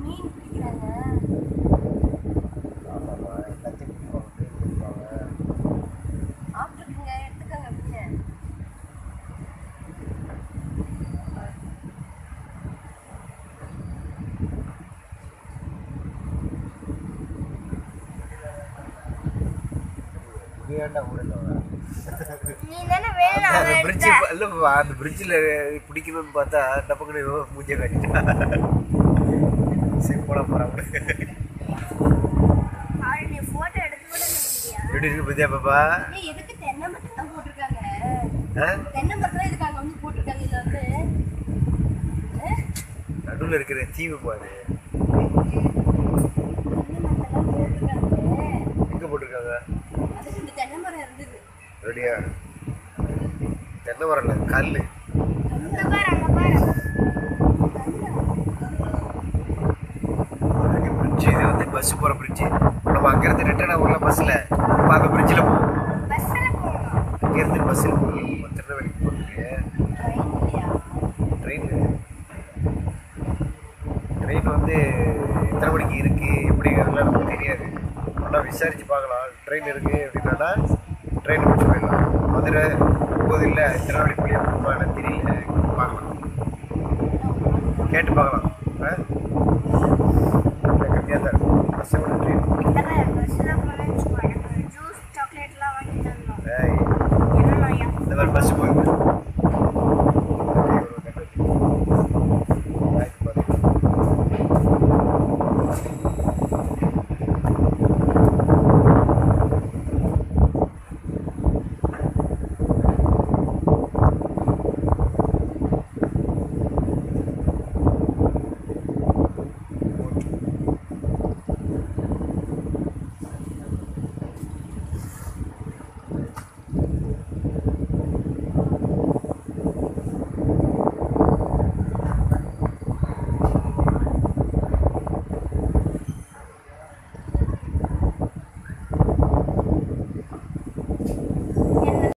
மீன் பிடிக்கிறாங்க ஆமாம்மா எல்லாத்தையும் பிடிப்பாங்க மீன் பிடிப்பாங்க சாப்பிட்டுருக்குங்க எடுத்துக்கோங்க மீன் இங்கே ஏன்டா ஊடல நீ தானே வேணும் அந்த அவன் பிரிட்ஜ் எடுத்த இல்லைப்பா அந்த பிரிட்ஜில் பிடிக்கணும்னு பார்த்தா டப்புக்குன்னு மூஞ்ச காட்டிட்டா சிம்பிளாக போகிறாங்க அவன் நீ போட்டோ எடுத்து கூட இல்லையா எப்படி இருக்கு பத்தியா பாப்பா ஏய், எதுக்கு தென்னை மரத்தை தான் போட்டிருக்காங்க ஆ தென்னை மரத்துல இதுக்கு அங்க வந்து போட்டிருக்காங்க இதுல வந்து ஆ? நடுவில் இருக்கிற தீவு பாரு தென்னை மரத்தெல்லாம் போட்டிருக்காங்க எங்கே போட்டிருக்காங்க அதுக்கு இந்த தென்னை மரம் இருந்தது ரெடியா தென்னை மரம் இல்லை கல் அங்க பாரு அங்க பாரு பிரிட்ஜ் இது வந்து பஸ் போகிற பிரிட்ஜு நம்ம அங்கேருந்து ரிட்டர்ன் ஆகல பஸ்ஸில் இப்போ அந்த பிரிட்ஜில் போகும் பஸ்ல போகணும் அங்கேருந்து பஸ்ஸில் போகணும் திருநெல்வேலிக்கு போகிறதுக்கு ட்ரெயின் இல்லையா ட்ரெயின் ட்ரெயின் வந்து எத்தனை மணிக்கு இருக்குது எப்படிங்கிறதுலாம் நமக்கு தெரியாது ஆனால் விசாரித்து பார்க்கலாம் ட்ரெயின் இருக்குது அப்படின்னா ட்ரெயின் பிடிச்சி போயிடலாம் மதுரை போது இல்லை திருநெல்வேலி புள்ளியா போகுமா எனக்கு தெரியல பார்க்கலாம் கேட்டு பார்க்கலாம் ஆ கம்மியாக தான் இருக்கும் பஸ்ஸை விட ட்ரெயின் இந்த மாதிரி பஸ்ல போனேன்னு வச்சுக்கோ எனக்கு ஜூஸ் சாக்லேட்லாம் வாங்கி தரணும் ஏய் என்ன இந்த மாதிரி பஸ் போகுது